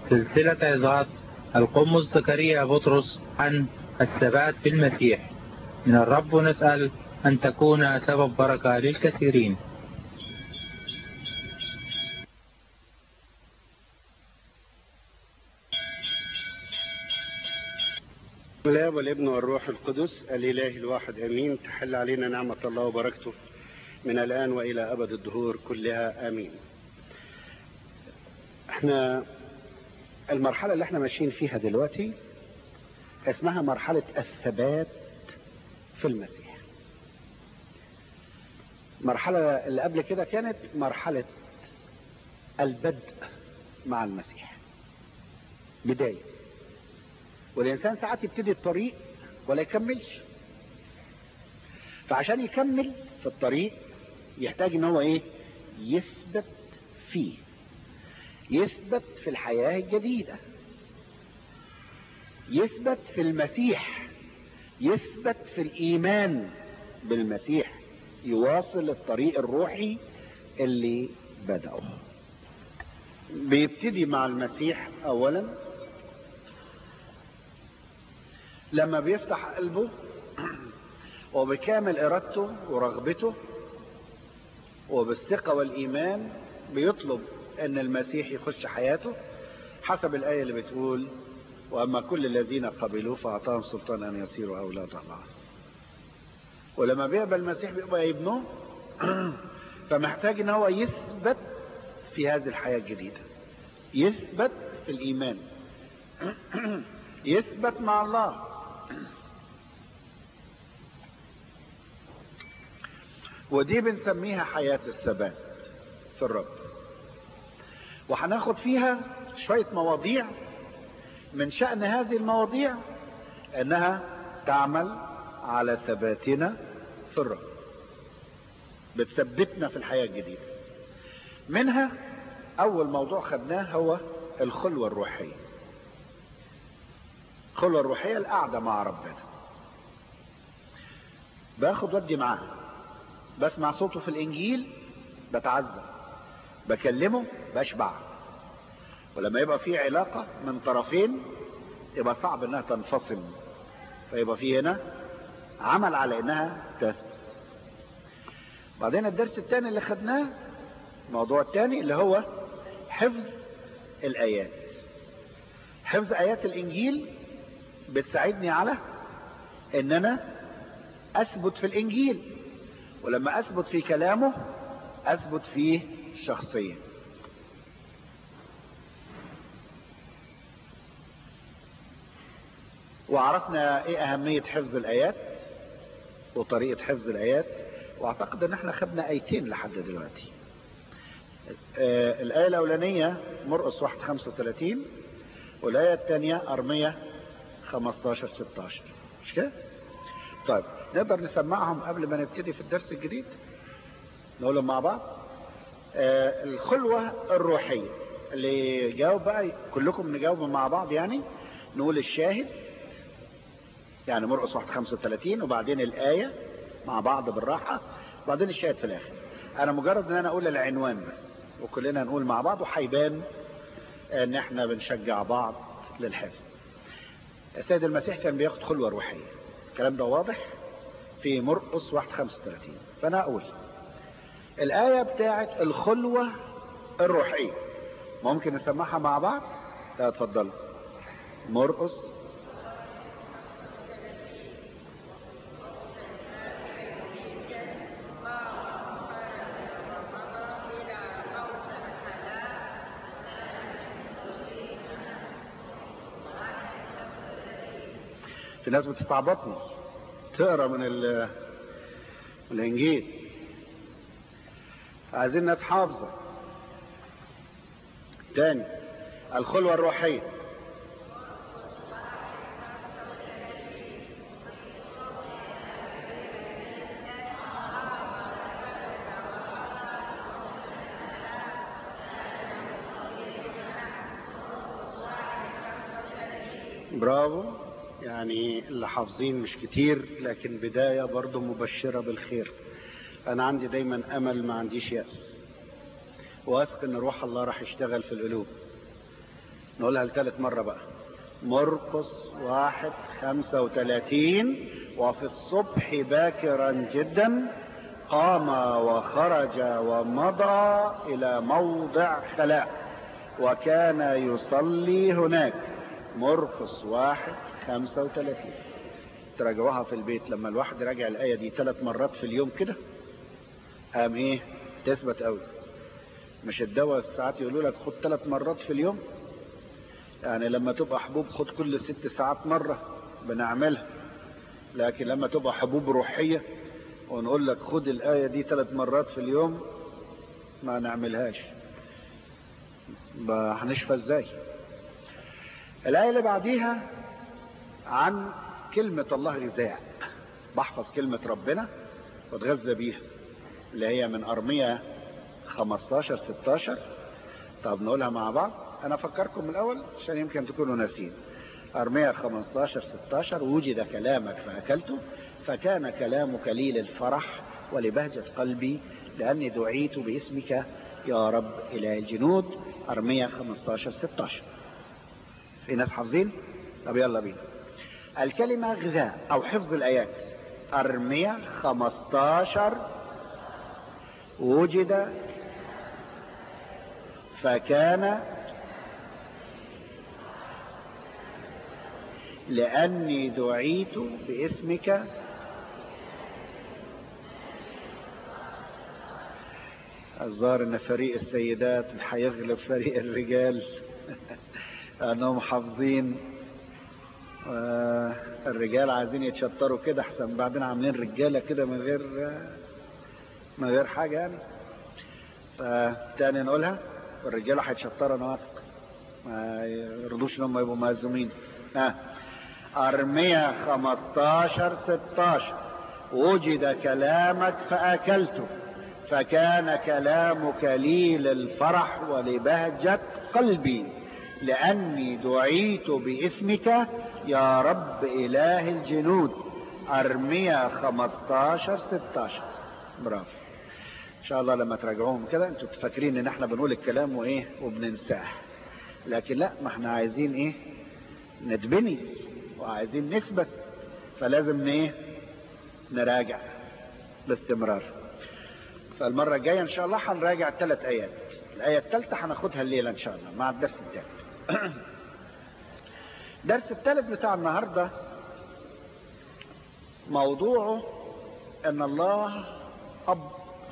سلسلة عظات القمص زكريا بطرس عن الثبات في المسيح من الرب نسأل أن تكون سبب بركة للكثيرين الاب والابن والروح القدس الاله الواحد امين تحل علينا نعمه الله وبركته من الان والى ابد الدهور كلها امين احنا المرحله اللي احنا ماشيين فيها دلوقتي اسمها مرحله الثبات في المسيح المرحله اللي قبل كده كانت مرحله البدء مع المسيح بدايه والإنسان ساعات يبتدي الطريق ولا يكملش فعشان يكمل في الطريق يحتاج ان هو ايه يثبت فيه يثبت في الحياة الجديدة يثبت في المسيح يثبت في الإيمان بالمسيح يواصل الطريق الروحي اللي بدأه بيبتدي مع المسيح أولا لما بيفتح قلبه وبكامل ارادته ورغبته وبالثقة والايمان بيطلب ان المسيح يخش حياته حسب الاية اللي بتقول واما كل الذين قبلوه فاعطاهم سلطان ان يصيروا اولاد الله ولما بيقبل المسيح بيبقى ابنه فمحتاج ان هو يثبت في هذه الحياة الجديدة يثبت في الايمان يثبت مع الله ودي بنسميها حياة الثبات في الرب وهناخد فيها شوية مواضيع من شأن هذه المواضيع انها تعمل على ثباتنا في الرب بتثبتنا في الحياة الجديدة منها اول موضوع خدناه هو الخلوة الروحية الخلوة الروحية القعدة مع ربنا باخد ودي معاه بسمع صوته في الانجيل بتعزى بكلمه بشبع ولما يبقى في علاقة من طرفين يبقى صعب انها تنفصل فيبقى في هنا عمل على انها تثبت بعدين الدرس الثاني اللي خدناه الموضوع الثاني اللي هو حفظ الايات حفظ ايات الانجيل بتساعدني على ان انا اثبت في الانجيل ولما اثبت في كلامه اثبت فيه شخصيا وعرفنا ايه اهمية حفظ الايات وطريقة حفظ الايات واعتقد ان احنا خدنا ايتين لحد دلوقتي آه الاية الاولانية مرقس واحد خمسة وثلاثين والاية الثانية ارمية 15 16 مش كده طيب نقدر نسمعهم قبل ما نبتدي في الدرس الجديد نقولهم مع بعض آه الخلوة الروحية اللي جاوب بقى كلكم نجاوب مع بعض يعني نقول الشاهد يعني مرقس 1 35 وبعدين الآية مع بعض بالراحة وبعدين الشاهد في الآخر أنا مجرد إن أنا أقول العنوان بس وكلنا نقول مع بعض وهيبان إن إحنا بنشجع بعض للحفظ السيد المسيح كان بياخد خلوة روحية الكلام ده واضح في مرقس 1 35 فأنا أقول الآية بتاعت الخلوة الروحية ممكن نسمعها مع بعض لا اتفضلوا مرقس في ناس بتستعبطني تقرا من ال من الانجيل عايزين ناس حافظه تاني الخلوه الروحيه برافو يعني اللي حافظين مش كتير لكن بداية برضو مبشرة بالخير أنا عندي دايما أمل ما عنديش يأس واثق إن روح الله راح يشتغل في القلوب نقولها لثالث مرة بقى مرقس واحد خمسة وثلاثين وفي الصبح باكرا جدا قام وخرج ومضى إلى موضع خلاء وكان يصلي هناك مرقس واحد خمسة وثلاثين تراجعوها في البيت لما الواحد راجع الآية دي ثلاث مرات في اليوم كده قام ايه تثبت قوي مش الدواء ساعات يقولوا لك خد ثلاث مرات في اليوم يعني لما تبقى حبوب خد كل ست ساعات مرة بنعملها لكن لما تبقى حبوب روحية ونقول لك خد الآية دي ثلاث مرات في اليوم ما نعملهاش هنشفى ازاي الآية اللي بعديها عن كلمة الله غذاء بحفظ كلمة ربنا واتغذى بيها اللي هي من أرمية 15 16 طب نقولها مع بعض أنا أفكركم من الأول عشان يمكن تكونوا ناسين أرمية 15 16 وجد كلامك فأكلته فكان كلامك لي للفرح ولبهجة قلبي لأني دعيت باسمك يا رب إلى الجنود أرمية 15 16 في ناس حافظين طب يلا بينا الكلمة غذاء أو حفظ الآيات أرمية 15 وجد فكان لأني دعيت باسمك الظاهر ان فريق السيدات هيغلب فريق الرجال لانهم حافظين الرجال عايزين يتشطروا كده احسن بعدين عاملين رجاله كده من غير من غير حاجه يعني فتاني نقولها والرجاله هيتشطروا انا واثق ما يرضوش ان هم يبقوا مهزومين ها ارميه 15 16 وجد كلامك فاكلته فكان كلامك لي للفرح ولبهجة قلبي لأني دعيت باسمك يا رب إله الجنود أرمية 15 16 برافو إن شاء الله لما تراجعوهم كده أنتوا فاكرين إن إحنا بنقول الكلام وإيه وبننساه لكن لا ما إحنا عايزين إيه نتبني وعايزين نثبت فلازم إيه نراجع باستمرار فالمرة الجاية إن شاء الله هنراجع ثلاث آيات الآية الثالثة هناخدها الليلة إن شاء الله مع الدرس الثالث الدرس الثالث بتاع النهاردة موضوعه أن الله أب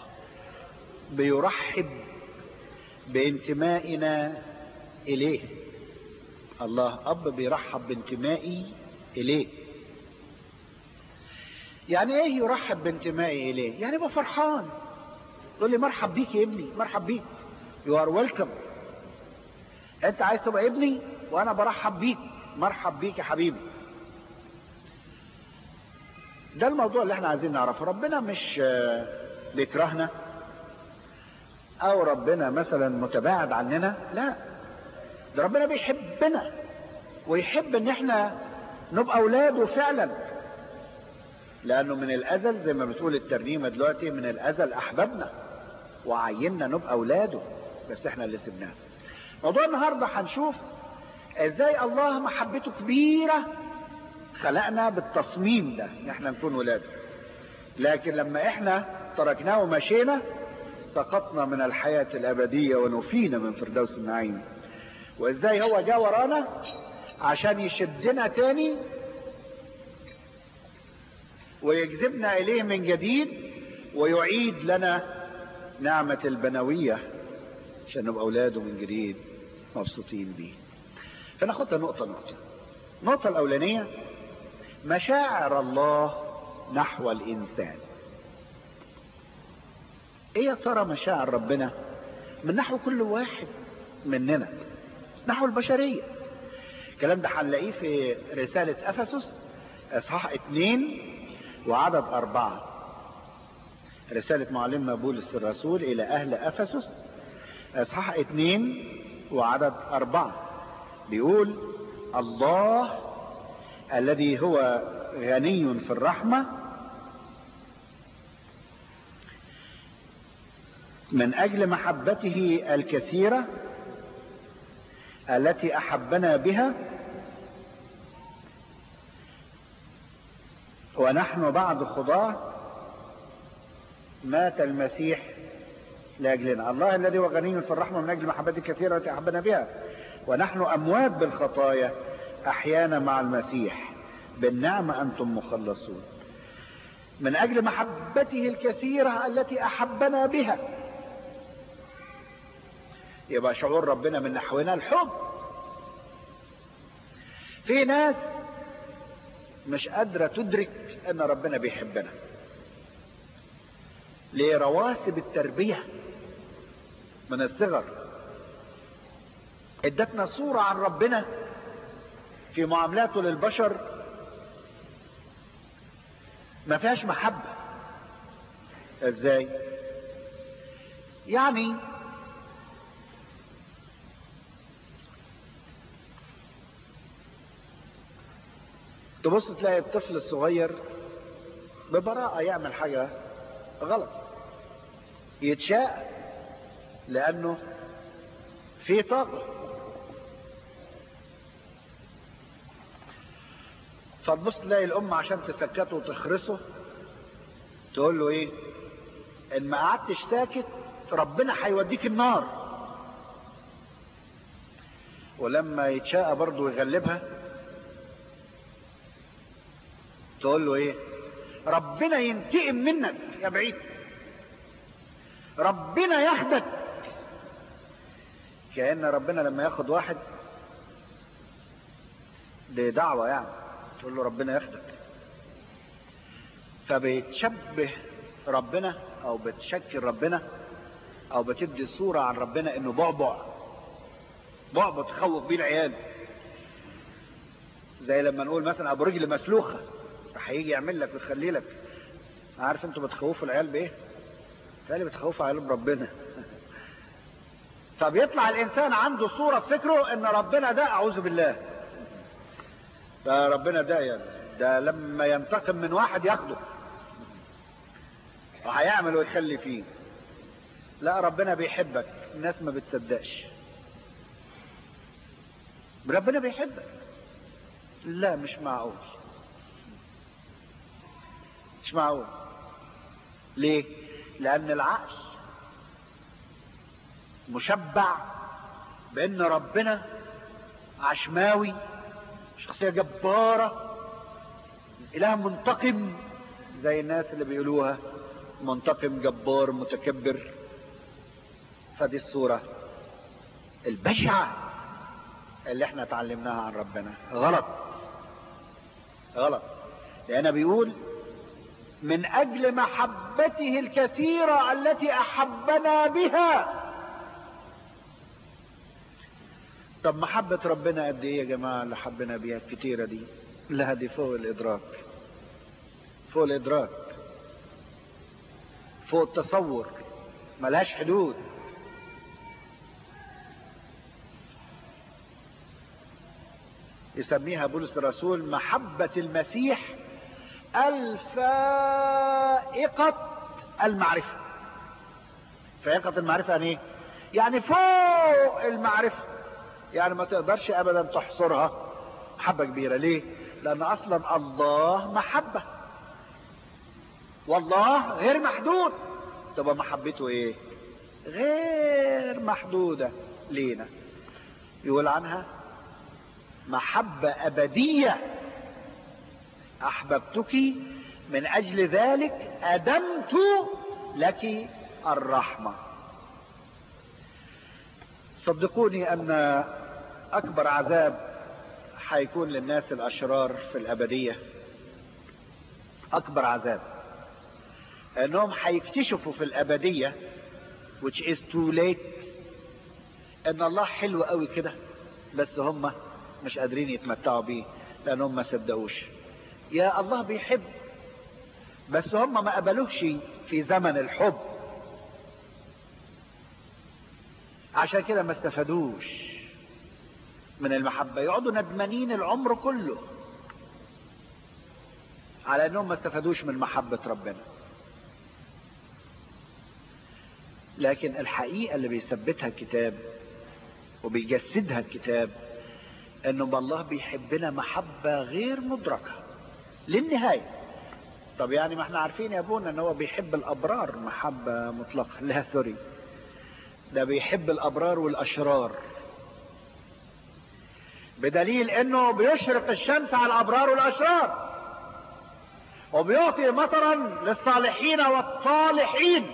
بيرحب بانتمائنا إليه الله أب بيرحب بانتمائي إليه يعني ايه يرحب بانتمائي اليه يعني يبقى فرحان يقول لي مرحب بيك يا ابني مرحب بيك يو ار ويلكم انت عايز تبقى ابني وانا برحب بيك مرحب بيك يا حبيبي ده الموضوع اللي احنا عايزين نعرفه ربنا مش بيكرهنا او ربنا مثلا متباعد عننا لا ده ربنا بيحبنا ويحب ان احنا نبقى اولاده فعلا لانه من الازل زي ما بتقول الترنيمه دلوقتي من الازل احببنا وعيننا نبقى اولاده بس احنا اللي سبناه موضوع النهارده هنشوف ازاي الله محبته كبيره خلقنا بالتصميم ده ان احنا نكون ولاده لكن لما احنا تركناه ومشينا سقطنا من الحياه الابديه ونفينا من فردوس النعيم وازاي هو جاء ورانا عشان يشدنا تاني ويجذبنا اليه من جديد ويعيد لنا نعمة البنوية عشان نبقى اولاده من جديد مبسوطين بيه فناخدها نقطة نقطة النقطة الاولانية مشاعر الله نحو الانسان ايه يا ترى مشاعر ربنا من نحو كل واحد مننا نحو البشرية الكلام ده هنلاقيه في رسالة افسس اصحاح اتنين وعدد أربعة رسالة معلمنا بولس الرسول إلى أهل أفسس إصحاح اتنين وعدد أربعة بيقول الله الذي هو غني في الرحمة من أجل محبته الكثيرة التي احبنا بها ونحن بعد خضاع مات المسيح لاجلنا الله الذي هو غني في الرحمه من اجل محبته الكثيره التي احبنا بها ونحن اموات بالخطايا احيانا مع المسيح بالنعمه انتم مخلصون من اجل محبته الكثيره التي احبنا بها يبقى شعور ربنا من نحونا الحب في ناس مش قادرة تدرك ان ربنا بيحبنا لرواسب التربية من الصغر ادتنا صورة عن ربنا في معاملاته للبشر ما فيهاش محبة ازاي يعني تبص تلاقي الطفل الصغير ببراءة يعمل حاجة غلط يتشاء لأنه في طاقة فتبص تلاقي الأم عشان تسكته وتخرسه تقول له إيه إن ما قعدتش ساكت ربنا هيوديك النار ولما يتشاء برضه ويغلبها تقول له ايه ربنا ينتقم منك يا بعيد ربنا ياخدك كأن ربنا لما ياخد واحد دي دعوة يعني تقول له ربنا ياخدك فبتشبه ربنا او بتشكل ربنا او بتدي صورة عن ربنا انه بعبع بعبع تخوف بيه العيال زي لما نقول مثلا ابو رجل مسلوخه هيجي يعمل لك ويخلي لك عارف انتوا بتخوفوا العيال بايه تالي بتخوفوا عيال بربنا فبيطلع الانسان عنده صورة في فكره ان ربنا ده اعوذ بالله ده ربنا ده يعني ده لما ينتقم من واحد ياخده وهيعمل ويخلي فيه لا ربنا بيحبك الناس ما بتصدقش ربنا بيحبك لا مش معقول مش معقول ليه لان العقل مشبع بان ربنا عشماوي شخصية جبارة اله منتقم زي الناس اللي بيقولوها منتقم جبار متكبر فدي الصورة البشعة اللي احنا اتعلمناها عن ربنا غلط غلط لأنه بيقول من أجل محبته الكثيرة التي أحبنا بها طب محبة ربنا قد إيه يا جماعة اللي حبنا بيها الكتيرة دي لا دي فوق الإدراك فوق الإدراك فوق التصور ملهاش حدود يسميها بولس الرسول محبة المسيح الفائقة المعرفة فائقة المعرفة يعني ايه يعني فوق المعرفة يعني ما تقدرش ابدا تحصرها محبة كبيرة ليه لان اصلا الله محبة والله غير محدود تبقى محبته ايه غير محدودة لينا يقول عنها محبة أبدية أحببتك من أجل ذلك أدمت لك الرحمة صدقوني أن أكبر عذاب حيكون للناس الأشرار في الأبدية أكبر عذاب أنهم حيكتشفوا في الأبدية which is too late أن الله حلو قوي كده بس هم مش قادرين يتمتعوا بيه لأنهم ما صدقوش يا الله بيحب بس هم ما قبلوش في زمن الحب عشان كده ما استفادوش من المحبة يقعدوا ندمانين العمر كله على انهم ما استفادوش من محبة ربنا لكن الحقيقة اللي بيثبتها الكتاب وبيجسدها الكتاب انه الله بيحبنا محبة غير مدركة للنهاية طب يعني ما احنا عارفين يا ابونا ان هو بيحب الابرار محبة مطلقة لا سوري ده بيحب الابرار والاشرار بدليل انه بيشرق الشمس على الابرار والاشرار وبيعطي مطرا للصالحين والطالحين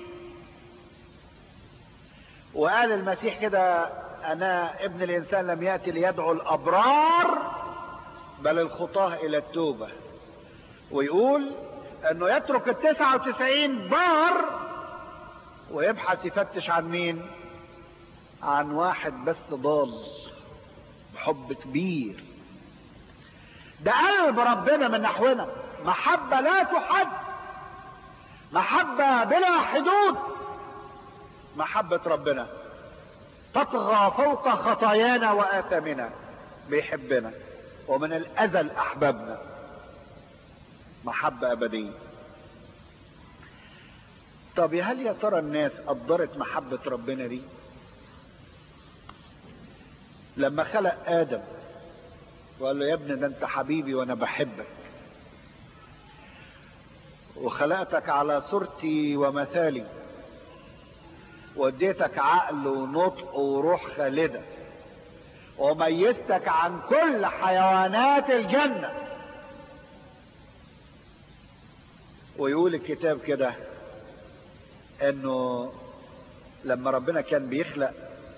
وقال المسيح كده انا ابن الانسان لم ياتي ليدعو الابرار بل الخطاه الى التوبه ويقول انه يترك التسعة وتسعين بار ويبحث يفتش عن مين عن واحد بس ضال بحب كبير ده قلب ربنا من نحونا محبة لا تحد محبة بلا حدود محبة ربنا تطغى فوق خطايانا وآثامنا بيحبنا ومن الأزل أحببنا محبة أبدية طب هل يا ترى الناس قدرت محبة ربنا دي لما خلق آدم وقال له يا ابني ده انت حبيبي وانا بحبك وخلقتك على صورتي ومثالي واديتك عقل ونطق وروح خالدة وميزتك عن كل حيوانات الجنة ويقول الكتاب كده انه لما ربنا كان بيخلق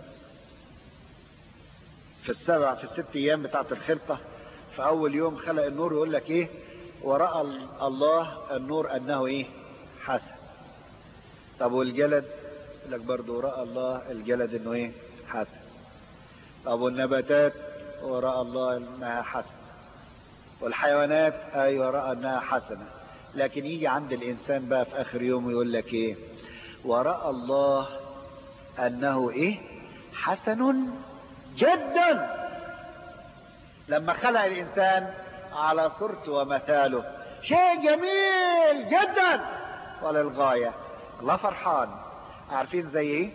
في السبع في الست ايام بتاعت الخلقة في اول يوم خلق النور يقول لك ايه ورأى الله النور انه ايه حسن طب والجلد يقول لك برضه رأى الله الجلد انه ايه حسن طب والنباتات ورأى الله انها حسن والحيوانات ايوه رأى انها حسنة لكن يجي عند الانسان بقى في اخر يوم يقول لك ايه ورأى الله انه ايه حسن جدا لما خلق الانسان على صورته ومثاله شيء جميل جدا وللغاية الله فرحان عارفين زي ايه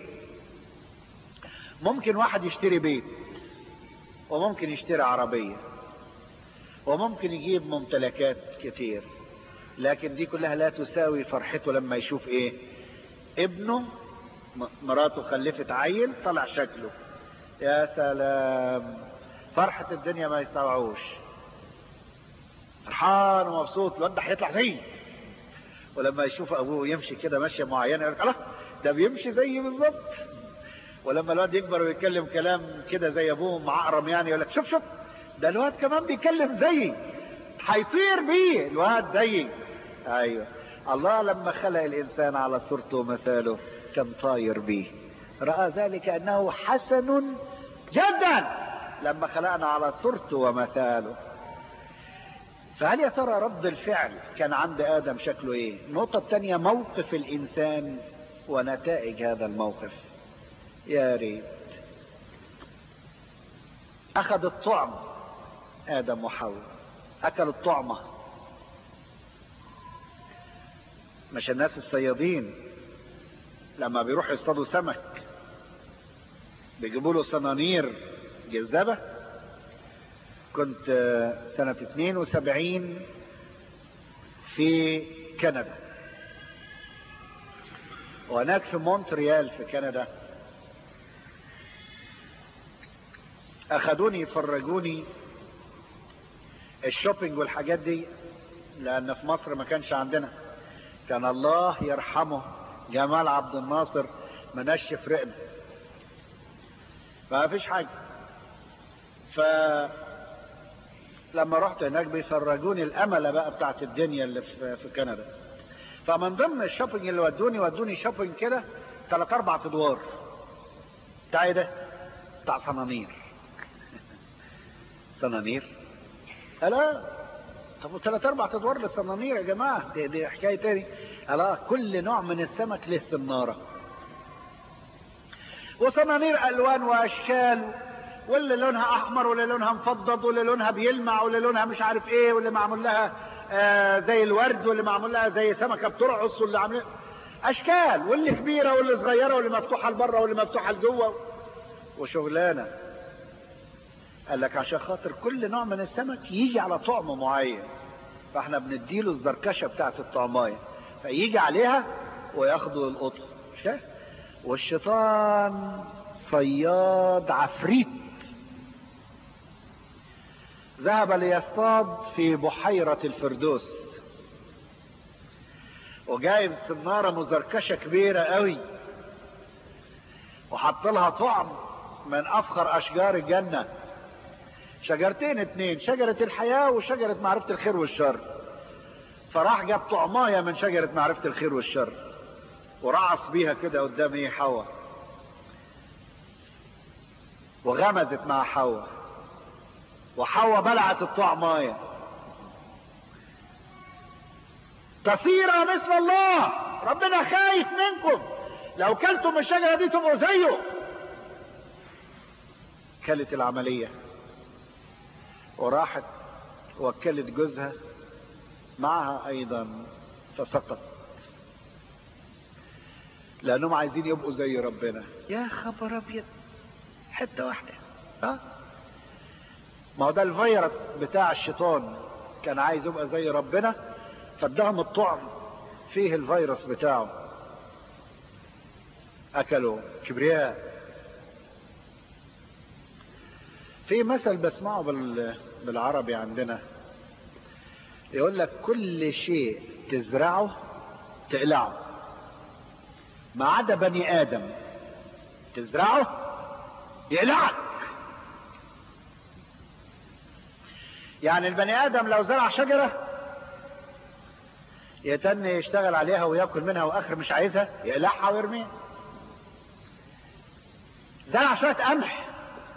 ممكن واحد يشتري بيت وممكن يشتري عربية وممكن يجيب ممتلكات كتير لكن دي كلها لا تساوي فرحته لما يشوف ايه ابنه مراته خلفت عيل طلع شكله يا سلام فرحة الدنيا ما يستوعوش فرحان ومبسوط الواد ده هيطلع زيي ولما يشوف ابوه يمشي كده ماشيه معينه يقول لك الله ده بيمشي زيي بالظبط ولما الواد يكبر ويتكلم كلام كده زي ابوه معقرم يعني يقول لك شوف شوف ده الواد كمان بيتكلم زيي هيطير بيه الواد زيي ايوه الله لما خلق الانسان على صورته ومثاله كان طاير بيه راى ذلك انه حسن جدا لما خلقنا على صورته ومثاله فهل يا ترى رد الفعل كان عند ادم شكله ايه النقطة الثانية موقف الانسان ونتائج هذا الموقف يا ريت اخذ الطعم ادم وحواء اكل الطعمة مش الناس الصيادين لما بيروحوا يصطادوا سمك بيجيبوا له صنانير جذابه كنت سنة 72 في كندا وهناك في مونتريال في كندا اخدوني يفرجوني الشوبينج والحاجات دي لان في مصر ما كانش عندنا كان الله يرحمه جمال عبد الناصر منشف رقبه ما فيش حاجه ف لما رحت هناك بيفرجوني الاملة بقى بتاعت الدنيا اللي في, في كندا فمن ضمن الشوبينج اللي ودوني ودوني شوبينج كده ثلاث اربع ادوار بتاع ايه ده بتاع صنانير صنانير لا طب ثلاث اربع ادوار للصنانير يا جماعه دي, دي حكايه تاني لا كل نوع من السمك له سناره وصنانير الوان واشكال واللي لونها احمر واللي لونها مفضض واللي لونها بيلمع واللي لونها مش عارف ايه واللي معمول لها آه زي الورد واللي معمول لها زي سمكه بترعص واللي عاملين اشكال واللي كبيره واللي صغيره واللي مفتوحه لبره واللي مفتوحه لجوه وشغلانة قال لك عشان خاطر كل نوع من السمك يجي على طعم معين فاحنا بنديله الزركشة بتاعت الطعماية فيجي عليها وياخدوا القطة شايف والشيطان صياد عفريت ذهب ليصطاد في بحيرة الفردوس وجايب سنارة مزركشة كبيرة قوي وحط لها طعم من افخر اشجار الجنة شجرتين اتنين شجرة الحياة وشجرة معرفة الخير والشر فراح جاب طعماية من شجرة معرفة الخير والشر ورعص بيها كده قدام ايه حواء وغمزت مع حواء وحواء بلعت الطعماية تصير مثل الله ربنا خايف منكم لو كلتم الشجرة دي تبقوا زيه كلت العملية وراحت وكلت جوزها معها ايضا فسقط لانهم عايزين يبقوا زي ربنا يا خبر ابيض حته واحده ها ما هو ده الفيروس بتاع الشيطان كان عايز يبقى زي ربنا فادهم الطعم فيه الفيروس بتاعه اكلوا كبرياء في مثل بسمعه بال... بالعربي عندنا يقول لك كل شيء تزرعه تقلعه ما عدا بني ادم تزرعه يقلعك يعني البني ادم لو زرع شجره يتني يشتغل عليها وياكل منها واخر مش عايزها يقلعها ويرميها زرع شويه قمح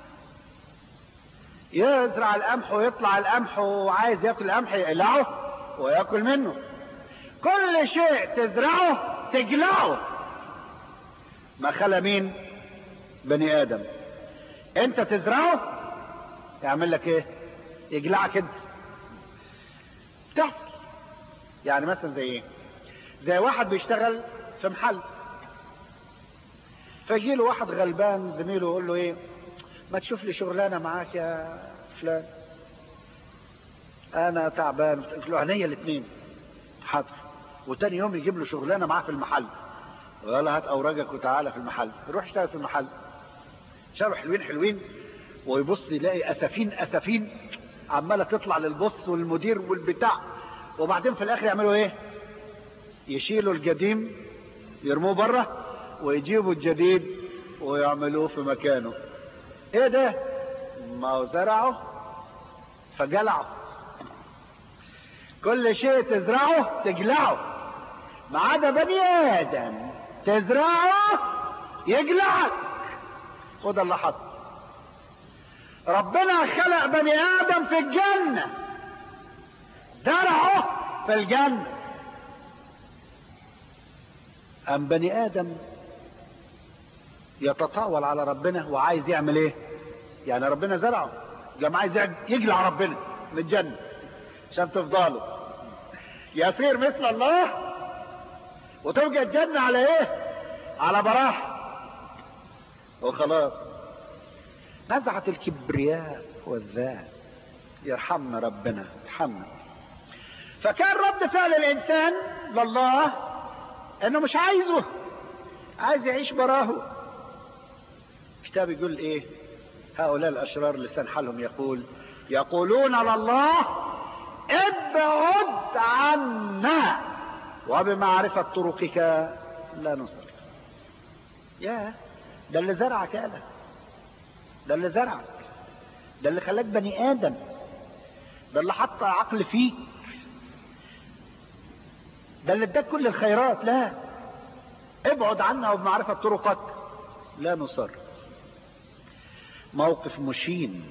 يزرع القمح ويطلع القمح وعايز ياكل القمح يقلعه وياكل منه كل شيء تزرعه تجلعه ما خلا مين بني ادم انت تزرعه يعمل لك ايه يجلعك انت تحصل يعني مثلا زي ايه زي واحد بيشتغل في محل فيجي له واحد غلبان زميله يقول له ايه ما تشوف لي شغلانه معاك يا فلان انا تعبان قلت له عينيا الاثنين حاضر وتاني يوم يجيب له شغلانه معاه في المحل وقال له هات اوراقك وتعالى في المحل يروح يشتغل في المحل شافوا حلوين حلوين ويبص يلاقي اسفين اسفين عماله تطلع للبص والمدير والبتاع وبعدين في الاخر يعملوا ايه يشيلوا القديم يرموه بره ويجيبوا الجديد ويعملوه في مكانه ايه ده ما هو زرعه فجلعه كل شيء تزرعه تجلعه ما عدا بني ادم تزرعه يجلعك وده اللي حصل ربنا خلق بني ادم في الجنه زرعه في الجنه ام بني ادم يتطاول على ربنا وعايز يعمل ايه يعني ربنا زرعه جماعة عايز يجلع ربنا من الجنة عشان تفضله يصير مثل الله وتبقى الجنة على ايه على براح وخلاص نزعت الكبرياء والذات يرحمنا ربنا يرحمنا فكان رد فعل الانسان لله انه مش عايزه عايز يعيش براه الكتاب يقول ايه هؤلاء الاشرار لسان حالهم يقول يقولون على الله ابعد عنا وبمعرفة طرقك لا نصر يا ده اللي زرعك يا ده اللي زرعك ده اللي خلاك بني ادم ده اللي حط عقل فيك ده اللي اداك كل الخيرات لا ابعد عنا وبمعرفة طرقك لا نصر موقف مشين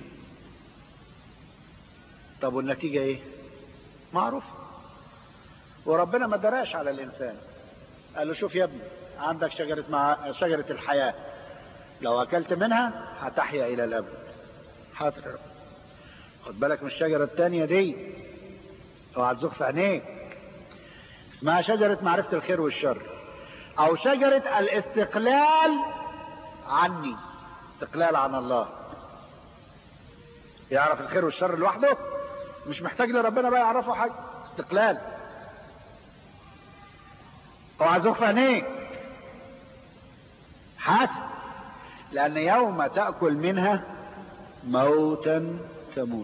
طب والنتيجة ايه معروف وربنا ما دراش على الانسان قال له شوف يا ابني عندك شجرة مع شجرة الحياة لو اكلت منها هتحيا الى الابد حاضر خد بالك من الشجرة التانية دي اوعى تزوق في عينيك اسمها شجرة معرفة الخير والشر او شجرة الاستقلال عني استقلال عن الله يعرف الخير والشر لوحده مش محتاج لربنا بقى يعرفه حاجة استقلال اوعى زوف عينيك حاسب لأن يوم تأكل منها موتا تموت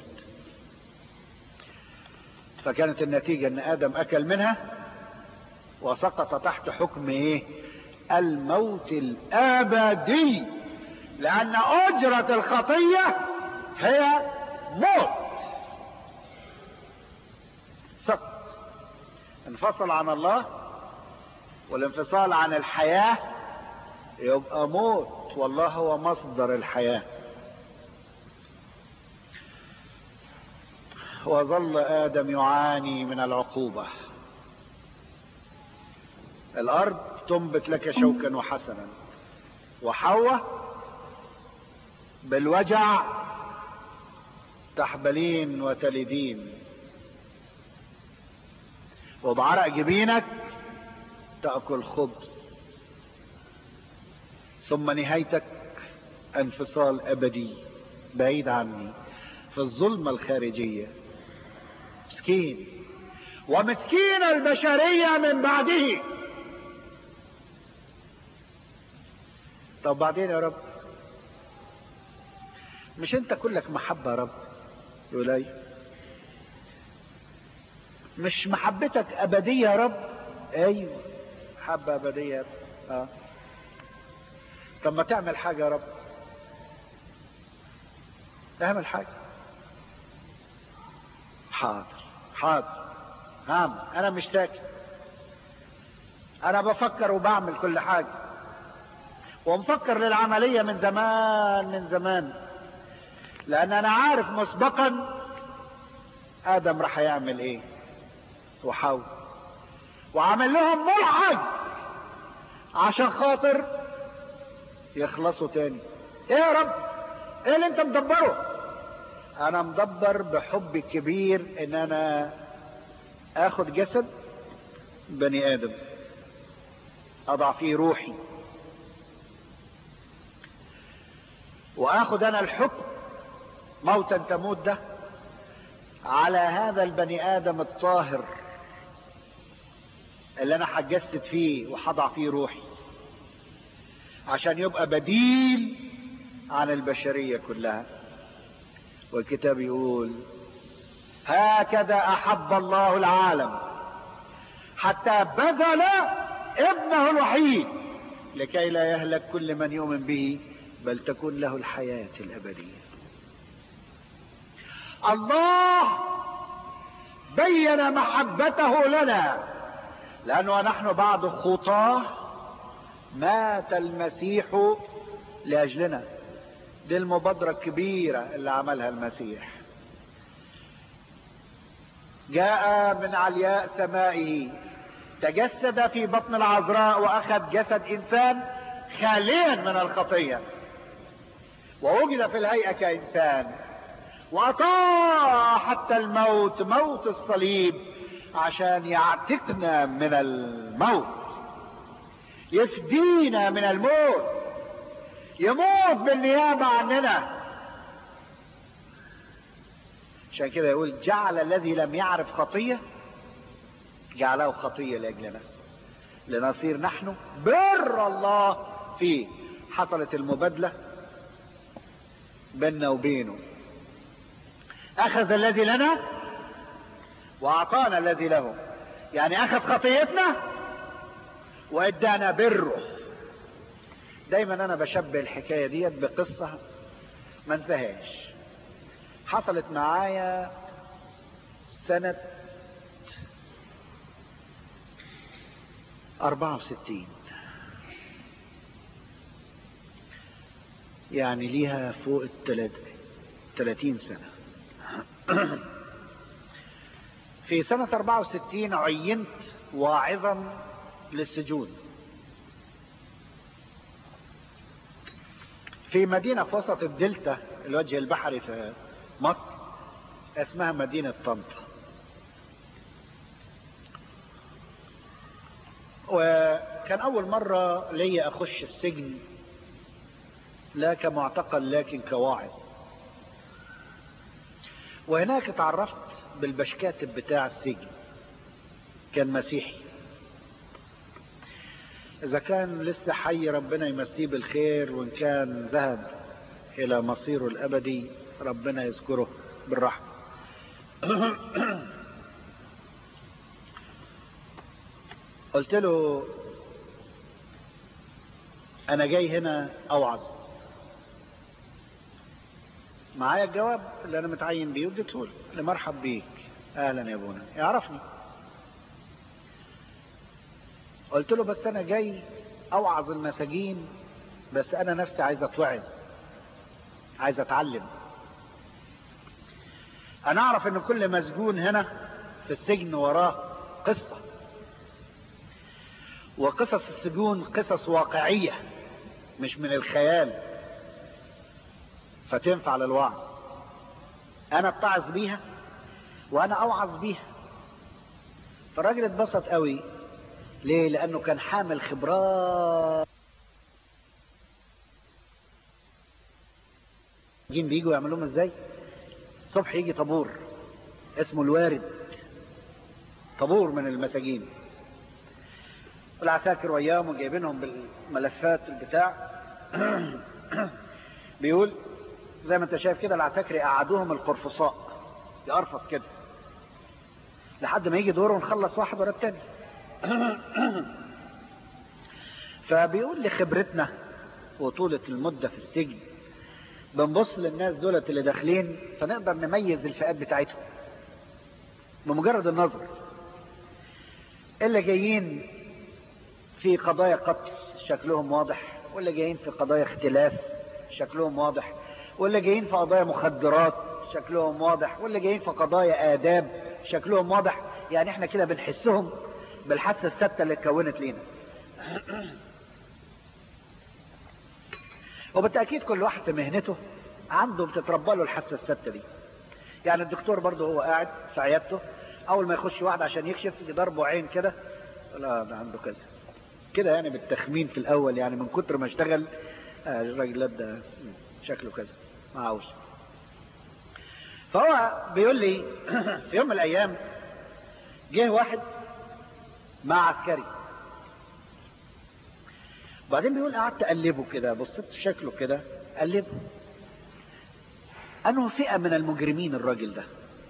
فكانت النتيجة ان ادم اكل منها وسقط تحت حكم ايه الموت الابدي لان اجرة الخطية هي موت سقط انفصل عن الله والانفصال عن الحياة يبقى موت والله هو مصدر الحياه وظل ادم يعاني من العقوبه الارض تنبت لك شوكا وحسنا وحواء بالوجع تحبلين وتلدين وبعرق جبينك تاكل خبز ثم نهايتك انفصال ابدي بعيد عني في الظلمه الخارجيه مسكين ومسكين البشرية من بعده طب بعدين يا رب مش انت كلك محبة يا رب يقول ايوه مش محبتك ابدية يا رب ايوه محبة ابدية يا رب اه طب ما تعمل حاجة يا رب اعمل حاجة حاضر حاضر هام انا مش ساكت انا بفكر وبعمل كل حاجة ومفكر للعملية من زمان من زمان لان انا عارف مسبقا ادم راح يعمل ايه وحاول وعمل لهم ملحق عشان خاطر يخلصوا تاني ايه يا رب ايه اللي انت مدبره انا مدبر بحب كبير ان انا اخد جسد بني ادم اضع فيه روحي واخد انا الحكم موتا تموت ده على هذا البني ادم الطاهر اللي انا هتجسد فيه وهضع فيه روحي عشان يبقى بديل عن البشرية كلها والكتاب يقول هكذا احب الله العالم حتى بذل ابنه الوحيد لكي لا يهلك كل من يؤمن به بل تكون له الحياة الابدية الله بين محبته لنا لانه نحن بعد خطاه مات المسيح لاجلنا دي المبادرة الكبيرة اللي عملها المسيح جاء من علياء سمائه تجسد في بطن العذراء واخذ جسد انسان خاليا من الخطية ووجد في الهيئة كانسان واطاع حتى الموت موت الصليب عشان يعتقنا من الموت يفدينا من الموت يموت بالنيابة عننا عشان كده يقول جعل الذي لم يعرف خطية جعله خطية لأجلنا لنصير نحن بر الله فيه حصلت المبادلة بيننا وبينه أخذ الذي لنا وأعطانا الذي له يعني أخذ خطيتنا وإدانا بره دايما أنا بشبه الحكاية ديت بقصة ما انساهاش حصلت معايا سنة أربعة وستين يعني ليها فوق الثلاثين سنة في سنة 64 عينت واعظا للسجون في مدينة في وسط الدلتا الوجه البحري في مصر اسمها مدينة طنطا وكان أول مرة ليا أخش السجن لا كمعتقل لكن كواعظ وهناك اتعرفت بالبشكاتب بتاع السجن كان مسيحي إذا كان لسه حي ربنا يمسيه بالخير وإن كان ذهب إلى مصيره الأبدي ربنا يذكره بالرحمة قلت له أنا جاي هنا أوعظ معايا الجواب اللي أنا متعين بيه اديته له مرحب بيك أهلا يا أبونا يعرفني قلت له بس أنا جاي أوعظ المساجين بس أنا نفسي عايز أتوعظ عايز أتعلم أنا أعرف إن كل مسجون هنا في السجن وراه قصة وقصص السجون قصص واقعية مش من الخيال فتنفع للوعظ انا اتعظ بيها وانا اوعظ بيها فالراجل اتبسط قوي ليه لانه كان حامل خبرات جين بيجوا يعملوهم ازاي الصبح يجي طابور اسمه الوارد طابور من المساجين والعساكر وياهم وجايبينهم بالملفات البتاع بيقول زي ما انت شايف كده العساكر يقعدوهم القرفصاء يقرفص كده لحد ما يجي دوره ونخلص واحد ورا التاني فبيقول لي خبرتنا وطولة المدة في السجن بنبص للناس دولت اللي داخلين فنقدر نميز الفئات بتاعتهم بمجرد النظر اللي جايين في قضايا قتل شكلهم واضح واللي جايين في قضايا اختلاف شكلهم واضح واللي جايين في قضايا مخدرات شكلهم واضح واللي جايين في قضايا آداب شكلهم واضح يعني احنا كده بنحسهم بالحاسة الثابتة اللي اتكونت لينا وبالتأكيد كل واحد في مهنته عنده بتتربى له الحاسة الثابتة دي يعني الدكتور برضه هو قاعد في عيادته أول ما يخش واحد عشان يكشف يضربه عين كده لا ده عنده كذا كده يعني بالتخمين في الأول يعني من كتر ما اشتغل آه الراجل ده شكله كذا ما عاوز فهو بيقول لي في يوم من الأيام جه واحد مع عسكري بعدين بيقول قعدت اقلبه كده بصيت شكله كده اقلبه انه فئه من المجرمين الراجل ده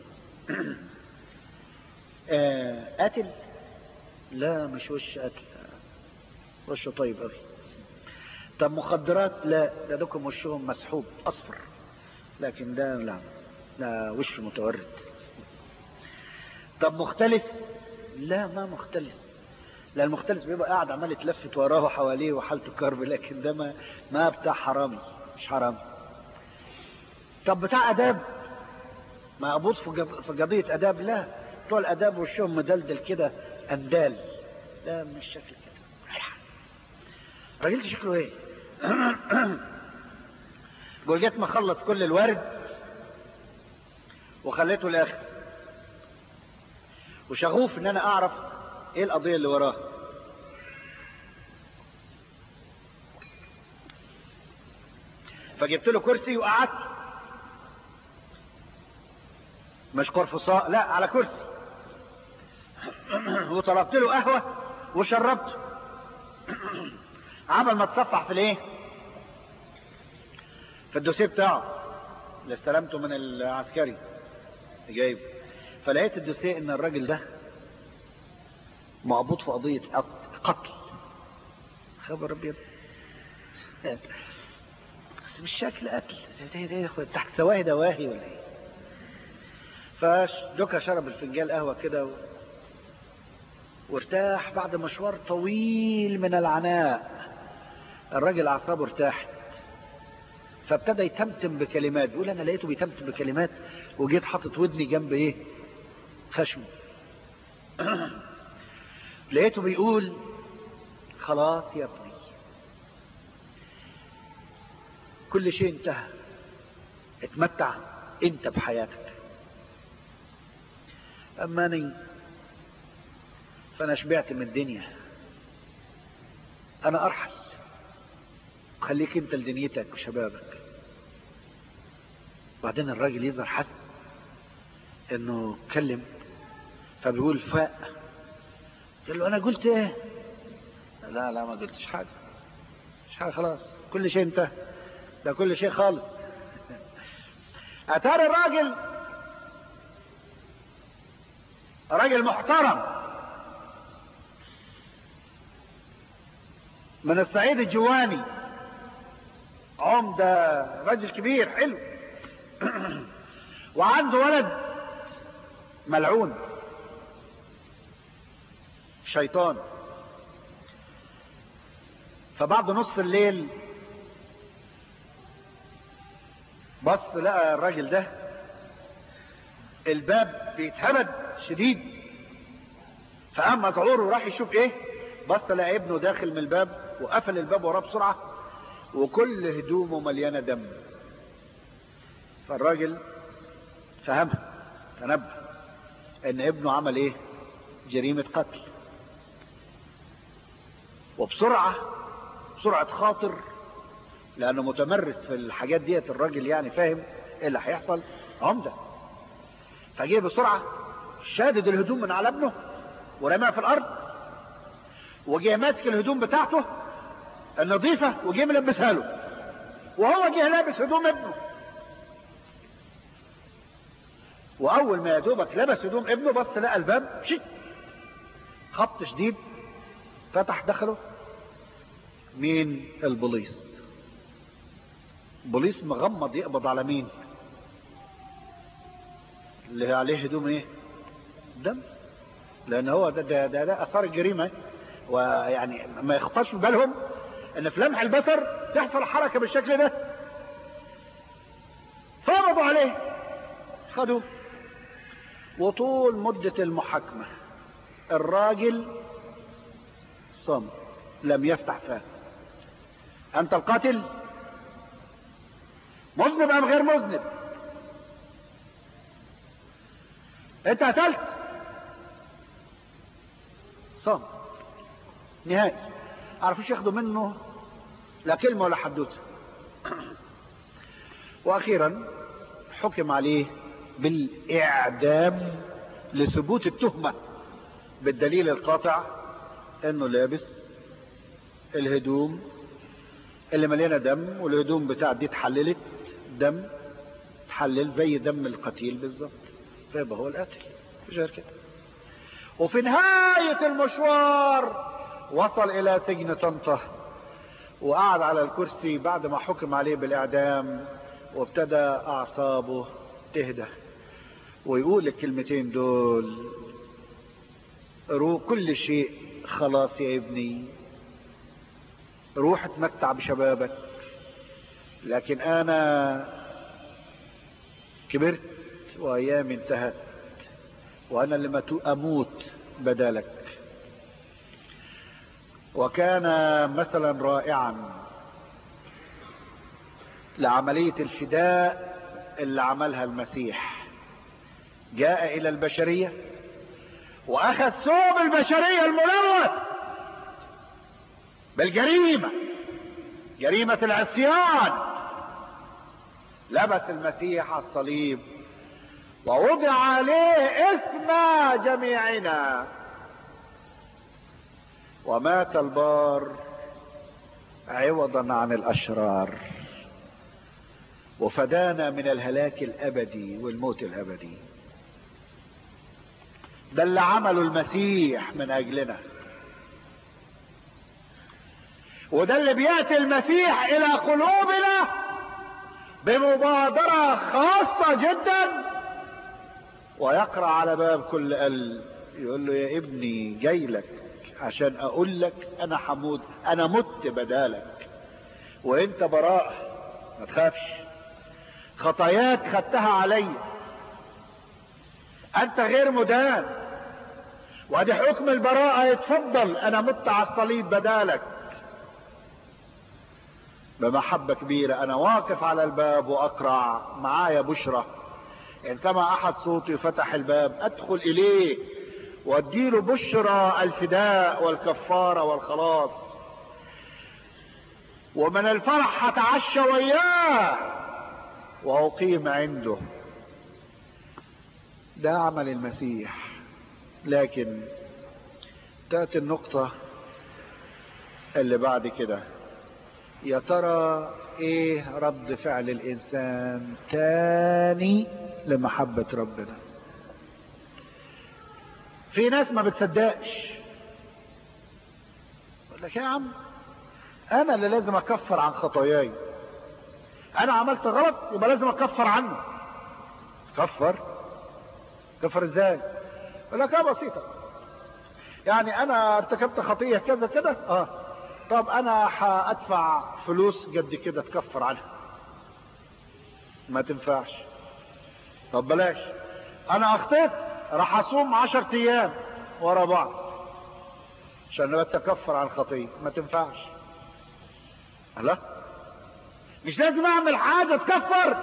آه قاتل لا مش وش قتل وشه طيب قوي طب مخدرات لا ده دوكم وشهم مسحوب اصفر لكن ده لا ده وشه متورد طب مختلف لا ما مختلف لا المختلف بيبقى قاعد عمال يتلفت وراه حواليه وحالته كرب لكن ده ما, ما بتاع حرامي مش حرامي طب بتاع اداب مقبوض في قضية اداب لا بتوع الاداب وشهم مدلدل كده اندال لا مش شكل كده راجل شكله ايه بقول جيت مخلص كل الورد وخليته الاخر وشغوف ان انا اعرف ايه القضية اللي وراه فجبت له كرسي وقعدت مش قرفصاء لا على كرسي وطلبت له قهوة وشربته عمل ما تصفح في الايه في الدوسيه بتاعه اللي استلمته من العسكري جايب فلقيت الدوسيه ان الراجل ده مقبوض في قضية قتل خبر ابيض بس مش شكل قتل ده ده تحت سواهي دواهي ولا ايه فدوكا شرب الفنجان قهوة كده و... وارتاح بعد مشوار طويل من العناء الراجل اعصابه ارتاحت فابتدى يتمتم بكلمات بيقول انا لقيته بيتمتم بكلمات وجيت حاطط ودني جنب ايه خشمه لقيته بيقول خلاص يا ابني كل شيء انتهى اتمتع انت بحياتك اما اني فانا شبعت من الدنيا انا ارحل خليك انت لدنيتك وشبابك بعدين الراجل يظهر حس انه اتكلم فبيقول فاق قال له انا قلت ايه لا لا ما قلتش حاجه مش حاجه خلاص كل شيء انتهى ده كل شيء خالص اتاري الراجل راجل محترم من الصعيد الجواني عمدة راجل كبير حلو وعنده ولد ملعون شيطان فبعد نصف الليل بص لقى الراجل ده الباب بيتهبد شديد فقام مذعور وراح يشوف ايه بص لقى ابنه داخل من الباب وقفل الباب وراه بسرعه وكل هدومه مليانه دم فالراجل فهمها تنبه ان ابنه عمل ايه جريمه قتل وبسرعه بسرعه خاطر لانه متمرس في الحاجات ديت الراجل يعني فاهم ايه اللي هيحصل عمده فجه بسرعه شادد الهدوم من على ابنه ورماها في الارض وجه ماسك الهدوم بتاعته النظيفه وجه ملبسها له وهو جه لابس هدوم ابنه واول ما يا دوبك لبس هدوم ابنه بص لقى الباب شيك خبط شديد فتح دخله مين البوليس بوليس مغمض يقبض على مين اللي عليه هدوم ايه دم لان هو ده ده ده, ده اثار الجريمه ويعني ما يخطرش في بالهم ان في لمح البصر تحصل حركه بالشكل ده فقبضوا عليه خدوه وطول مدة المحاكمة الراجل صم لم يفتح فاه أنت القاتل مذنب أم غير مذنب أنت قتلت صم نهائي عرفوش ياخدوا منه لا كلمة ولا حدوته وأخيرا حكم عليه بالإعدام لثبوت التهمة بالدليل القاطع انه لابس الهدوم اللي مليانة دم والهدوم بتاع دي اتحللت دم تحلل زي دم القتيل بالظبط فيبقى هو القاتل مش غير كده وفي نهاية المشوار وصل الى سجن طنطا وقعد على الكرسي بعد ما حكم عليه بالاعدام وابتدى اعصابه تهدى ويقول الكلمتين دول روح كل شيء خلاص يا ابني روح اتمتع بشبابك لكن انا كبرت وايامي انتهت وانا اللي اموت بدالك وكان مثلا رائعا لعملية الفداء اللي عملها المسيح جاء الى البشرية واخذ ثوب البشرية الملوث بالجريمة جريمة العصيان لبس المسيح على الصليب ووضع عليه اسم جميعنا ومات البار عوضا عن الاشرار وفدانا من الهلاك الابدي والموت الابدي ده اللي عمله المسيح من اجلنا وده اللي بياتي المسيح الى قلوبنا بمبادرة خاصة جدا ويقرأ على باب كل قلب يقول له يا ابني جاي لك عشان اقول لك انا حمود انا مت بدالك وانت براء ما تخافش خطاياك خدتها علي انت غير مدان وادي حكم البراءة يتفضل انا مت على الصليب بدالك بمحبة كبيرة انا واقف على الباب واقرع معايا بشرة ان سمع احد صوتي فتح الباب ادخل اليه واديله بشرى الفداء والكفارة والخلاص ومن الفرح هتعشى وياه واقيم عنده ده عمل المسيح لكن تاتي النقطة اللي بعد كده يا ترى ايه رد فعل الانسان تاني لمحبة ربنا في ناس ما بتصدقش يقول لك يا عم انا اللي لازم اكفر عن خطاياي انا عملت غلط يبقى لازم اكفر عنه كفر كفر ازاي يقول لك اه بسيطه يعني انا ارتكبت خطيه كذا كذا اه طب انا هادفع فلوس قد كده تكفر عنها ما تنفعش طب بلاش انا اخطيت راح اصوم عشر ايام ورا بعض عشان بس اكفر عن الخطيه ما تنفعش لا مش لازم اعمل حاجه تكفر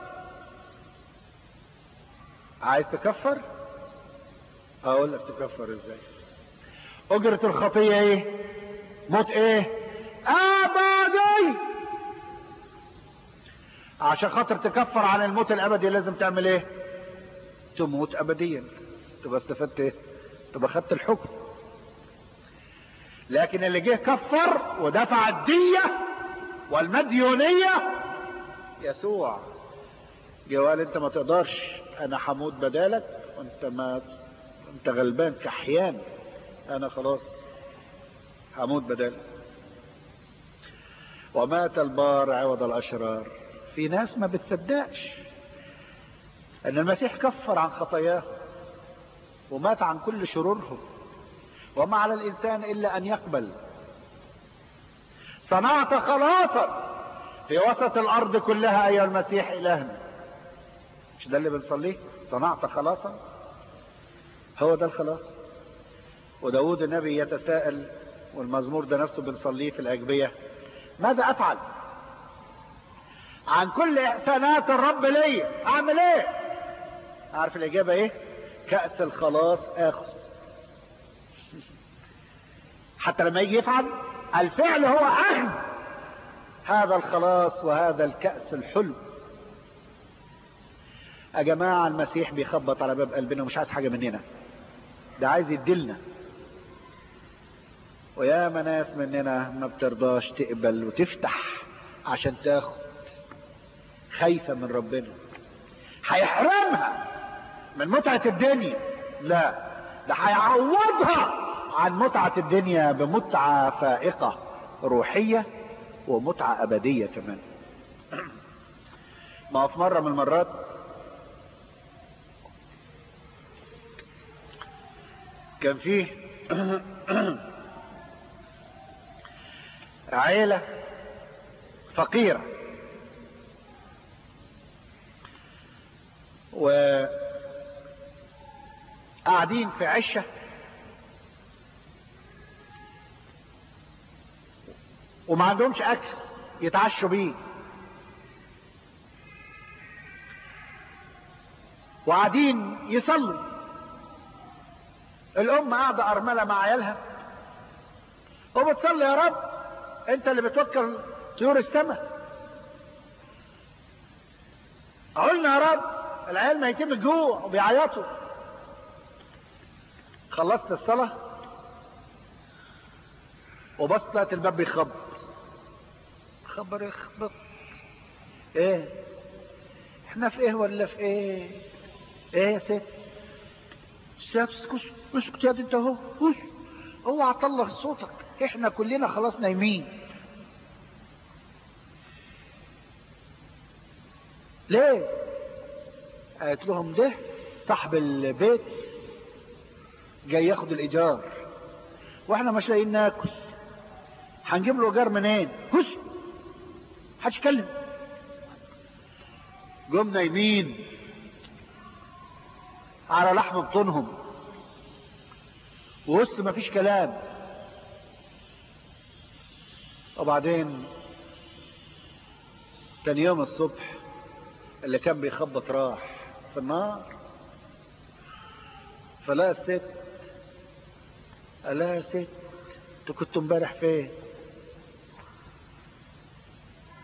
عايز تكفر اقول لك تكفر ازاي اجرة الخطية ايه موت ايه ابدي عشان خاطر تكفر عن الموت الابدي لازم تعمل ايه تموت ابديا تبقى استفدت ايه تبقى خدت الحكم لكن اللي جه كفر ودفع الدية والمديونية يسوع جه قال انت ما تقدرش انا هموت بدالك وانت ما انت غلبان كحيان انا خلاص هموت بدالك ومات البار عوض الاشرار في ناس ما بتصدقش ان المسيح كفر عن خطاياه ومات عن كل شرورهم وما على الانسان الا ان يقبل صنعت خلاصا في وسط الارض كلها ايها المسيح الهنا مش ده اللي بنصليه صنعت خلاصا هو ده الخلاص وداود النبي يتساءل والمزمور ده نفسه بنصليه في الاجبيه ماذا افعل عن كل احسانات الرب لي اعمل ايه عارف الاجابه ايه كاس الخلاص اخذ حتى لما يجي يفعل الفعل هو اخذ هذا الخلاص وهذا الكأس الحلو يا جماعة المسيح بيخبط على باب قلبنا ومش عايز حاجة مننا ده عايز يدلنا ويا ناس مننا ما بترضاش تقبل وتفتح عشان تاخد خايفة من ربنا هيحرمها من متعة الدنيا لا ده هيعوضها عن متعة الدنيا بمتعة فائقة روحية ومتعة أبدية كمان ما في مرة من المرات كان فيه عيلة فقيرة وقاعدين في عشة وما عندهمش اكل يتعشوا بيه وقاعدين يصلوا الام قاعده ارمله مع عيالها وبتصلي يا رب انت اللي بتوكل طيور السماء قلنا يا رب العيال ميتين الجوع وبيعيطوا خلصت الصلاه وبصت لقيت الباب بيخبط خبر يخبط ايه احنا في ايه ولا في ايه ايه يا ست سيبس اسكت اسكت يا انت اهو اوعى تطلع صوتك احنا كلنا خلاص نايمين ليه قالت لهم ده صاحب البيت جاي ياخد الايجار واحنا مش لاقيين ناكل هنجيب له ايجار منين هش محدش يتكلم جم نايمين على لحم بطونهم ووسط مفيش كلام وبعدين تاني يوم الصبح اللي كان بيخبط راح في النار فلا الست قال لها يا ست انت كنت امبارح فين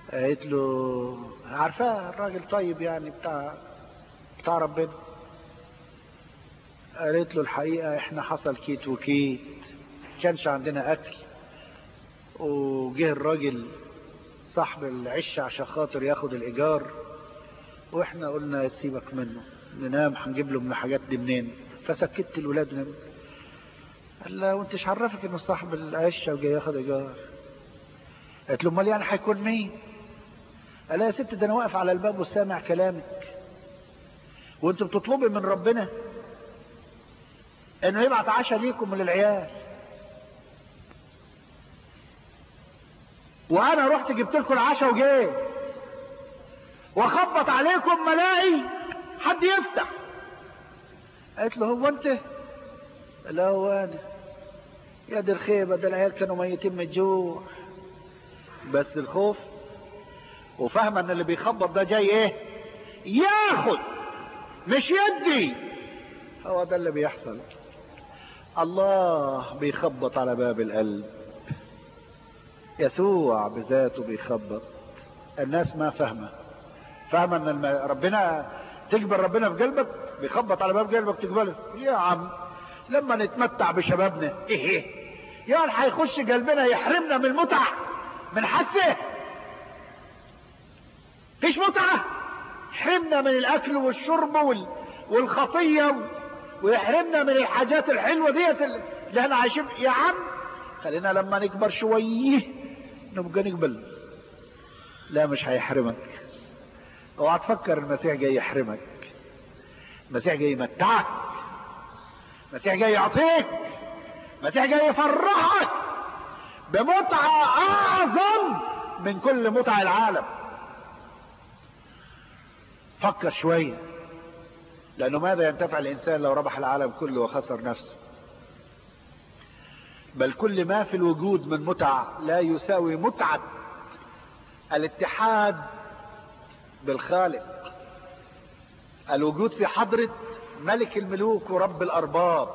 قالت له عارفاه الراجل طيب يعني بتاع بتاع ربنا قالت له الحقيقة احنا حصل كيت وكيت كانش عندنا اكل وجه الراجل صاحب العش عشان خاطر ياخد الايجار واحنا قلنا سيبك منه ننام هنجيب له من الحاجات دي منين فسكت الولاد من قال لا وانتش عرفك انه صاحب العشه وجاي ياخد ايجار قالت له امال يعني هيكون مين قال يا ست ده انا واقف على الباب وسامع كلامك وانت بتطلبي من ربنا انه يبعت عشاء ليكم وللعيال وانا رحت جبت لكم العشاء وجيت واخبط عليكم ملاقي حد يفتح قالت له هو انت لا هو انا يا دي الخيبة ده العيال كانوا ميتين من الجوع بس الخوف وفاهمة ان اللي بيخبط ده جاي ايه ياخد مش يدي هو ده اللي بيحصل الله بيخبط على باب القلب يسوع بذاته بيخبط الناس ما فاهمه فاهمه ان الم... ربنا تقبل ربنا في قلبك بيخبط على باب قلبك تقبله يا عم لما نتمتع بشبابنا ايه يعني هيخش قلبنا يحرمنا من المتع من حسه فيش متعة يحرمنا من الاكل والشرب وال... والخطية ويحرمنا من الحاجات الحلوة ديت اللي احنا عايشين يا عم خلينا لما نكبر شويه نبقى نقبل لا مش هيحرمك اوعى تفكر المسيح جاي يحرمك المسيح جاي يمتعك المسيح جاي يعطيك المسيح جاي يفرحك بمتعة اعظم من كل متع العالم فكر شوية لانه ماذا ينتفع الانسان لو ربح العالم كله وخسر نفسه بل كل ما في الوجود من متع لا يساوي متعة الاتحاد بالخالق الوجود في حضرة ملك الملوك ورب الأرباب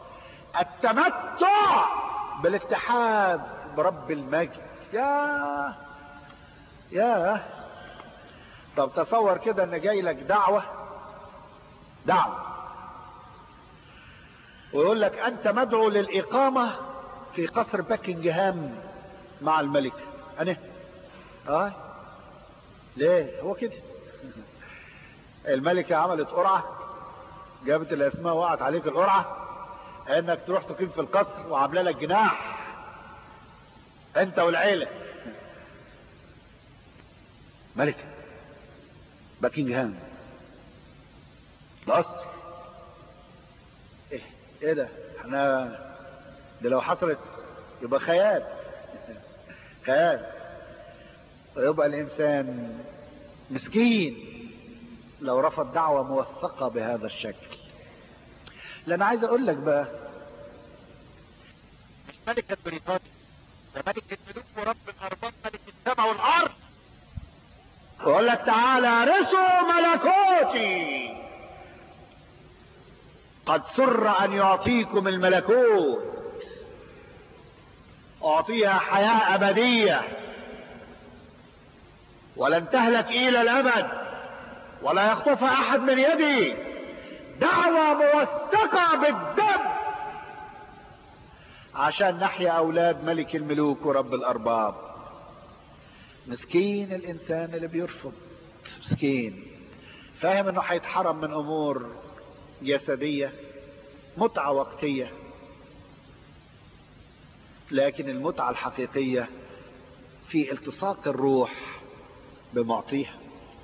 التمتع بالاتحاد برب المجد يا يا طب تصور كده ان جاي لك دعوة دعوة ويقول لك انت مدعو للإقامة في قصر باكنجهام مع الملك انا اه ليه هو كده الملكة عملت قرعة جابت الاسماء وقعت عليك القرعة انك تروح تقيم في القصر وعامله لك جناح انت والعيلة ملكة باكنجهام القصر ايه ايه ده احنا ده لو حصلت يبقى خيال خيال ويبقى الانسان مسكين لو رفض دعوة موثقة بهذا الشكل لأن عايز أقول لك بقى مش ملكة بريطانيا ده ملك الملوك ورب الأرباب ملك السماء والأرض يقول لك تعالى رثوا ملكوتي قد سر أن يعطيكم الملكوت أعطيها حياة أبدية ولن تهلك إلى الأبد ولا يخطفها أحد من يدي دعوة موثقة بالدم عشان نحيا أولاد ملك الملوك ورب الأرباب مسكين الإنسان اللي بيرفض مسكين فاهم انه هيتحرم من امور جسدية متعة وقتية لكن المتعة الحقيقية في التصاق الروح بمعطيها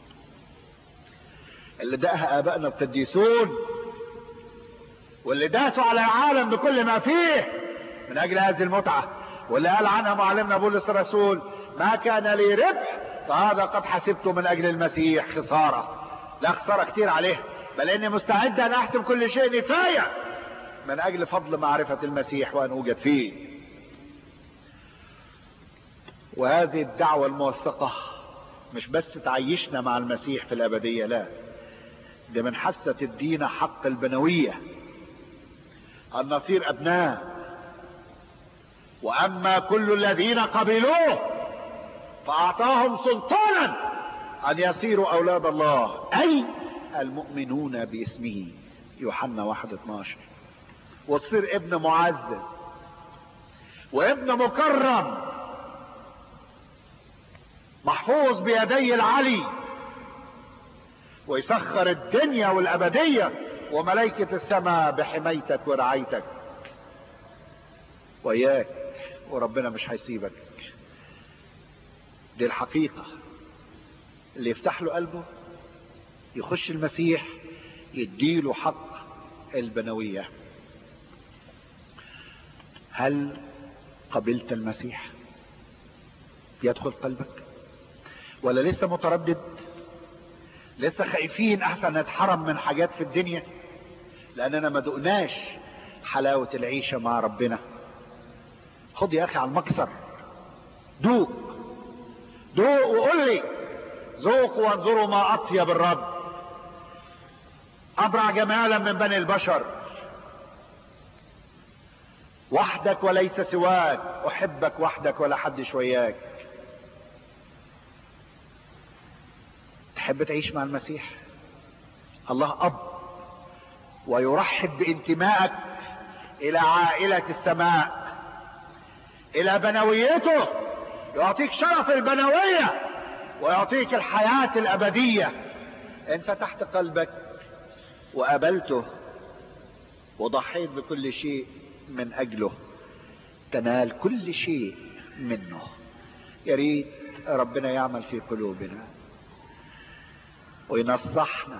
اللي دقها ابائنا القديسون واللي داسوا على العالم بكل ما فيه من اجل هذه المتعة واللي قال عنها معلمنا بولس الرسول ما كان لي ربح فهذا قد حسبته من اجل المسيح خسارة لا خسارة كتير عليه بل اني مستعد ان احسب كل شيء نفاية من اجل فضل معرفة المسيح وان اوجد فيه وهذه الدعوة الموثقة مش بس تعيشنا مع المسيح في الابدية لا ده من حاسة الدين حق البنوية أن نصير أبناء وأما كل الذين قبلوه فأعطاهم سلطانا أن يصيروا أولاد الله أي المؤمنون باسمه يوحنا 1 12 وتصير ابن معزز وابن مكرم محفوظ بيدي العلي ويسخر الدنيا والأبدية وملائكة السماء بحمايتك ورعايتك وياك وربنا مش هيسيبك دي الحقيقة اللي يفتح له قلبه يخش المسيح يديله حق البنوية هل قبلت المسيح يدخل قلبك ولا لسه متردد لسه خايفين احسن نتحرم من حاجات في الدنيا لاننا ما دقناش حلاوة العيشة مع ربنا خد يا اخي على المكسر دوق دوق وقول لي ذوقوا وانظروا ما اطيب الرب ابرع جمالا من بني البشر وحدك وليس سواك احبك وحدك ولا حد شوياك تحب تعيش مع المسيح الله اب ويرحب بانتمائك الى عائلة السماء الى بنويته يعطيك شرف البنوية ويعطيك الحياة الابدية ان فتحت قلبك وقابلته وضحيت بكل شيء من اجله تنال كل شيء منه يا ريت ربنا يعمل في قلوبنا وينصحنا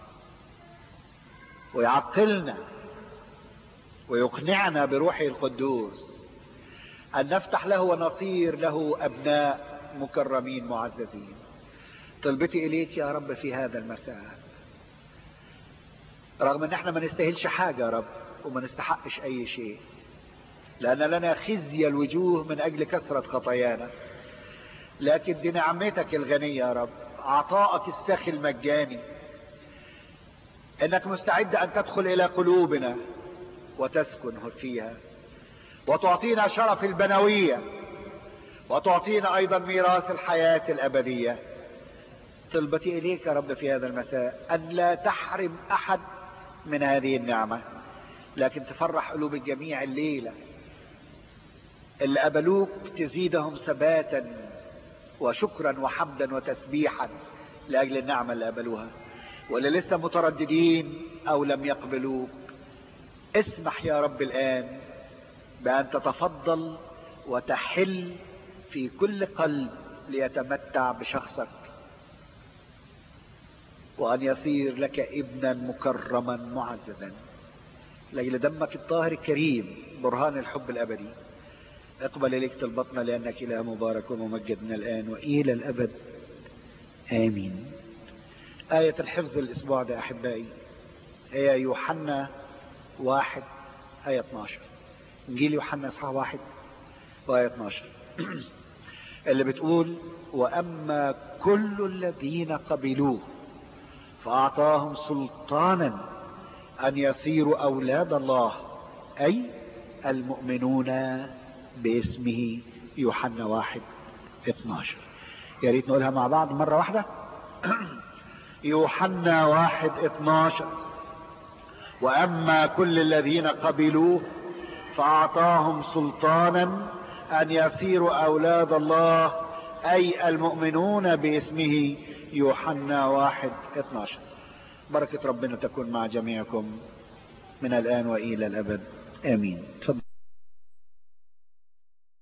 ويعقلنا ويقنعنا بروحه القدوس ان نفتح له ونصير له ابناء مكرمين معززين طلبتي اليك يا رب في هذا المساء رغم ان احنا ما نستاهلش حاجة يا رب وما نستحقش اي شيء لان لنا خزي الوجوه من اجل كثرة خطايانا لكن دي نعمتك الغنية يا رب عطائك السخي المجاني انك مستعد ان تدخل الى قلوبنا وتسكن فيها وتعطينا شرف البنوية وتعطينا ايضا ميراث الحياة الابدية طلبتي اليك يا رب في هذا المساء ان لا تحرم احد من هذه النعمة لكن تفرح قلوب الجميع الليلة اللي قبلوك تزيدهم ثباتا وشكرا وحمدا وتسبيحا لأجل النعمة اللي قبلوها واللي لسه مترددين أو لم يقبلوك اسمح يا رب الآن بأن تتفضل وتحل في كل قلب ليتمتع بشخصك وأن يصير لك ابنا مكرما معززا لأجل دمك الطاهر الكريم برهان الحب الأبدي اقبل إليك طلبتنا لأنك إله مبارك وممجد من الآن وإلى الأبد آمين آية الحفظ الأسبوع ده أحبائي هي يوحنا واحد آية 12 إنجيل يوحنا إصحاح واحد وآية 12 اللي بتقول وأما كل الذين قبلوه فأعطاهم سلطانا أن يصيروا أولاد الله أي المؤمنون باسمه يوحنا واحد 12 يا ريت نقولها مع بعض مرة واحدة يوحنا واحد 12 وأما كل الذين قبلوه فأعطاهم سلطانا أن يصيروا أولاد الله أي المؤمنون باسمه يوحنا واحد 12 بركة ربنا تكون مع جميعكم من الآن وإلى الأبد آمين تفضل